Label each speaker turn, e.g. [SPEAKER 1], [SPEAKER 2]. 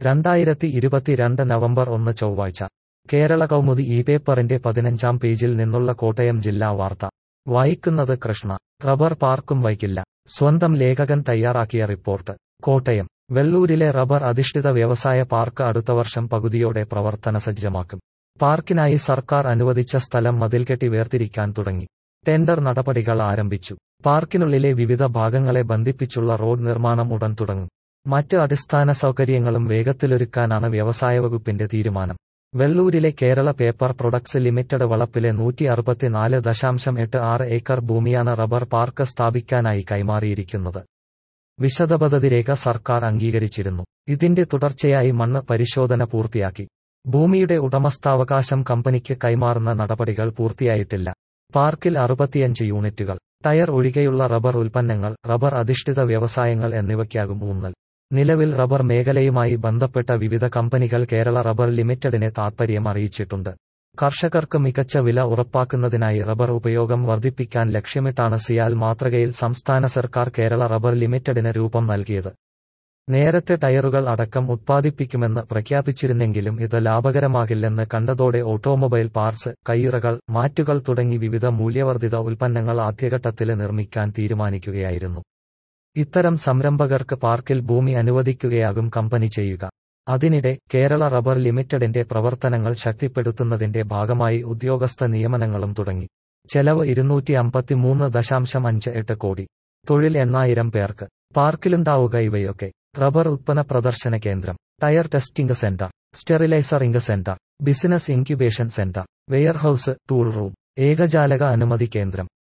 [SPEAKER 1] രണ്ടായിരത്തി ഇരുപത്തിരണ്ട് നവംബർ ഒന്ന് ചൊവ്വാഴ്ച കേരള കൗമുദി ഈ പേപ്പറിന്റെ പതിനഞ്ചാം പേജിൽ നിന്നുള്ള കോട്ടയം ജില്ലാ വാർത്ത വായിക്കുന്നത് കൃഷ്ണ റബ്ബർ പാർക്കും വൈകില്ല സ്വന്തം ലേഖകൻ തയ്യാറാക്കിയ റിപ്പോർട്ട് കോട്ടയം വെള്ളൂരിലെ റബ്ബർ അധിഷ്ഠിത വ്യവസായ പാർക്ക് അടുത്ത വർഷം പകുതിയോടെ പ്രവർത്തന സജ്ജമാക്കും പാർക്കിനായി സർക്കാർ അനുവദിച്ച സ്ഥലം മതിൽകെട്ടി വേർതിരിക്കാൻ തുടങ്ങി ടെൻഡർ നടപടികൾ ആരംഭിച്ചു പാർക്കിനുള്ളിലെ വിവിധ ഭാഗങ്ങളെ ബന്ധിപ്പിച്ചുള്ള റോഡ് നിർമ്മാണം ഉടൻ തുടങ്ങും മറ്റ് അടിസ്ഥാന സൗകര്യങ്ങളും വേഗത്തിലൊരുക്കാനാണ് വ്യവസായ വകുപ്പിന്റെ തീരുമാനം വെള്ളൂരിലെ കേരള പേപ്പർ പ്രൊഡക്ട്സ് ലിമിറ്റഡ് വളപ്പിലെ നൂറ്റി അറുപത്തിനാല് ദശാംശം എട്ട് ആറ് ഏക്കർ ഭൂമിയാണ് റബ്ബർ പാർക്ക് സ്ഥാപിക്കാനായി കൈമാറിയിരിക്കുന്നത് വിശദപദ്ധതി രേഖ സർക്കാർ അംഗീകരിച്ചിരുന്നു ഇതിന്റെ തുടർച്ചയായി മണ്ണ് പരിശോധന പൂർത്തിയാക്കി ഭൂമിയുടെ ഉടമസ്ഥാവകാശം കമ്പനിക്ക് കൈമാറുന്ന നടപടികൾ പൂർത്തിയായിട്ടില്ല പാർക്കിൽ അറുപത്തിയഞ്ച് യൂണിറ്റുകൾ ടയർ ഒഴികെയുള്ള റബ്ബർ ഉൽപ്പന്നങ്ങൾ റബ്ബർ അധിഷ്ഠിത വ്യവസായങ്ങൾ എന്നിവയ്ക്കാകും ഊന്നൽ നിലവിൽ റബ്ബർ മേഖലയുമായി ബന്ധപ്പെട്ട വിവിധ കമ്പനികൾ കേരള റബ്ബർ ലിമിറ്റഡിനെ താൽപര്യം അറിയിച്ചിട്ടുണ്ട് കർഷകർക്ക് മികച്ച വില ഉറപ്പാക്കുന്നതിനായി റബ്ബർ ഉപയോഗം വർദ്ധിപ്പിക്കാൻ ലക്ഷ്യമിട്ടാണ് സിയാൽ മാതൃകയിൽ സംസ്ഥാന സർക്കാർ കേരള റബ്ബർ ലിമിറ്റഡിന് രൂപം നൽകിയത് നേരത്തെ ടയറുകൾ അടക്കം ഉത്പാദിപ്പിക്കുമെന്ന് പ്രഖ്യാപിച്ചിരുന്നെങ്കിലും ഇത് ലാഭകരമാകില്ലെന്ന് കണ്ടതോടെ ഓട്ടോമൊബൈൽ പാർട്സ് കയ്യുറകൾ മാറ്റുകൾ തുടങ്ങി വിവിധ മൂല്യവർദ്ധിത ഉൽപ്പന്നങ്ങൾ ആദ്യഘട്ടത്തില് നിർമ്മിക്കാൻ തീരുമാനിക്കുകയായിരുന്നു ഇത്തരം സംരംഭകർക്ക് പാർക്കിൽ ഭൂമി അനുവദിക്കുകയാകും കമ്പനി ചെയ്യുക അതിനിടെ കേരള റബ്ബർ ലിമിറ്റഡിന്റെ പ്രവർത്തനങ്ങൾ ശക്തിപ്പെടുത്തുന്നതിന്റെ ഭാഗമായി ഉദ്യോഗസ്ഥ നിയമനങ്ങളും തുടങ്ങി ചെലവ് ഇരുന്നൂറ്റി അമ്പത്തിമൂന്ന് ദശാംശം അഞ്ച് എട്ട് കോടി തൊഴിൽ എണ്ണായിരം പേർക്ക് പാർക്കിലുണ്ടാവുക ഇവയൊക്കെ റബ്ബർ ഉത്പന്ന പ്രദർശന കേന്ദ്രം tyre testing centre sterilising centre business incubation centre warehouse tool room ഏകജാലക അനുമതി കേന്ദ്രം